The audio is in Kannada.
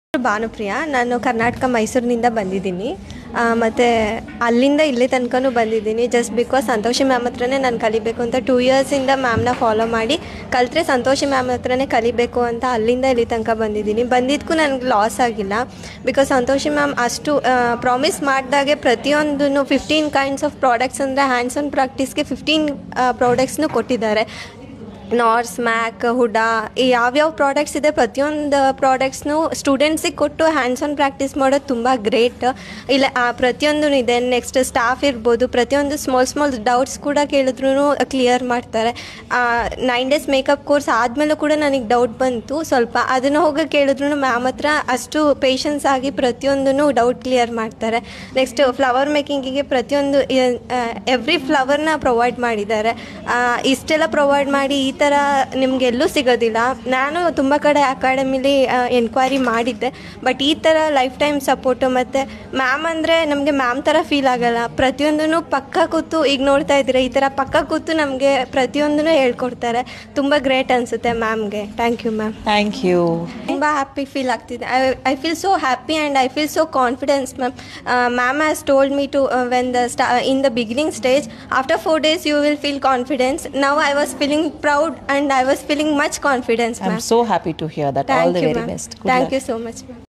ಭಾನುಪ್ರಿಯ ನಾನು ಕರ್ನಾಟಕ ಮೈಸೂರಿನಿಂದ ಬಂದಿದ್ದೀನಿ ಮತ್ತು ಅಲ್ಲಿಂದ ಇಲ್ಲಿ ತನಕನೂ ಬಂದಿದ್ದೀನಿ ಜಸ್ಟ್ ಬಿಕಾಸ್ ಸಂತೋಷಿ ಮ್ಯಾಮ್ ಹತ್ರನೇ ನಾನು ಕಲಿಬೇಕು ಅಂತ ಟೂ ಇಯರ್ಸಿಂದ ಮ್ಯಾಮ್ನ ಫಾಲೋ ಮಾಡಿ ಕಲಿತ್ರೆ ಸಂತೋಷಿ ಮ್ಯಾಮ್ ಹತ್ರನೇ ಕಲಿಬೇಕು ಅಂತ ಅಲ್ಲಿಂದ ಇಲ್ಲಿ ತನಕ ಬಂದಿದ್ದೀನಿ ಬಂದಿದ್ದಕ್ಕೂ ನನಗೆ ಲಾಸ್ ಆಗಿಲ್ಲ ಬಿಕಾಸ್ ಸಂತೋಷಿ ಮ್ಯಾಮ್ ಅಷ್ಟು ಪ್ರಾಮಿಸ್ ಮಾಡಿದಾಗೆ ಪ್ರತಿಯೊಂದನ್ನು ಫಿಫ್ಟೀನ್ ಕೈಂಡ್ಸ್ ಆಫ್ ಪ್ರಾಡಕ್ಟ್ಸ್ ಅಂದರೆ ಹ್ಯಾಂಡ್ಸ್ ಆನ್ ಪ್ರಾಕ್ಟೀಸ್ಗೆ ಫಿಫ್ಟೀನ್ ಪ್ರಾಡಕ್ಟ್ಸ್ನು ಕೊಟ್ಟಿದ್ದಾರೆ ನಾರ್ಸ್ ಮ್ಯಾಕ್ ಹುಡಾ ಈ ಯಾವ್ಯಾವ ಪ್ರಾಡಕ್ಟ್ಸ್ ಇದೆ ಪ್ರತಿಯೊಂದು ಪ್ರಾಡಕ್ಟ್ಸ್ನು ಸ್ಟೂಡೆಂಟ್ಸಿಗೆ ಕೊಟ್ಟು ಹ್ಯಾಂಡ್ಸ್ ಆನ್ ಪ್ರಾಕ್ಟೀಸ್ ಮಾಡೋದು ತುಂಬ ಗ್ರೇಟ್ ಇಲ್ಲ ಆ, ಪ್ರತಿಯೊಂದು ಇದೆ ನೆಕ್ಸ್ಟ್ ಸ್ಟಾಫ್ ಇರ್ಬೋದು ಪ್ರತಿಯೊಂದು ಸ್ಮಾಲ್ ಸ್ಮಾಲ್ ಡೌಟ್ಸ್ ಕೂಡ ಕೇಳಿದ್ರು ಕ್ಲಿಯರ್ ಮಾಡ್ತಾರೆ ನೈನ್ ಡೇಸ್ ಮೇಕಪ್ ಕೋರ್ಸ್ ಆದಮೇಲೂ ಕೂಡ ನನಗೆ ಡೌಟ್ ಬಂತು ಸ್ವಲ್ಪ ಅದನ್ನು ಹೋಗಿ ಕೇಳಿದ್ರು ಮ್ಯಾಮ್ ಹತ್ರ ಅಷ್ಟು ಪೇಷನ್ಸ್ ಆಗಿ ಪ್ರತಿಯೊಂದನ್ನು ಡೌಟ್ ಕ್ಲಿಯರ್ ಮಾಡ್ತಾರೆ ನೆಕ್ಸ್ಟ್ ಫ್ಲವರ್ ಮೇಕಿಂಗಿಗೆ ಪ್ರತಿಯೊಂದು ಎವ್ರಿ ಫ್ಲವರ್ನ ಪ್ರೊವೈಡ್ ಮಾಡಿದ್ದಾರೆ ಆ, ಇಷ್ಟೆಲ್ಲ ಪ್ರೊವೈಡ್ ಮಾಡಿ ಈ ಥರ ನಿಮ್ಗೆ ಎಲ್ಲೂ ಸಿಗೋದಿಲ್ಲ ನಾನು ತುಂಬ ಕಡೆ ಅಕಾಡೆಮಿಲಿ ಎನ್ಕ್ವೈರಿ ಮಾಡಿದ್ದೆ ಬಟ್ ಈ ಥರ ಲೈಫ್ ಟೈಮ್ ಸಪೋರ್ಟು ಮತ್ತು ಮ್ಯಾಮ್ ಅಂದರೆ ನಮಗೆ ಮ್ಯಾಮ್ ಥರ ಫೀಲ್ ಆಗಲ್ಲ ಪ್ರತಿಯೊಂದೂ ಪಕ್ಕ ಕೂತು ಈಗ ನೋಡ್ತಾ ಇದ್ದೀರಾ ಈ ಥರ ಪಕ್ಕ ಕೂತು ನಮಗೆ ಪ್ರತಿಯೊಂದೂ ಹೇಳ್ಕೊಡ್ತಾರೆ ತುಂಬ ಗ್ರೇಟ್ ಅನಿಸುತ್ತೆ ಮ್ಯಾಮ್ಗೆ thank you ma'am thank you ತುಂಬ ಹ್ಯಾಪಿ ಫೀಲ್ ಆಗ್ತಿದೆ I I feel so happy and I feel so confidence ma'am ma'am has told me to when the start in the beginning stage after four days you will feel confidence now I was feeling proud and I was feeling much confidence I am ma'am so happy to hear that all thank the you very ma'am best thank you so much ma'am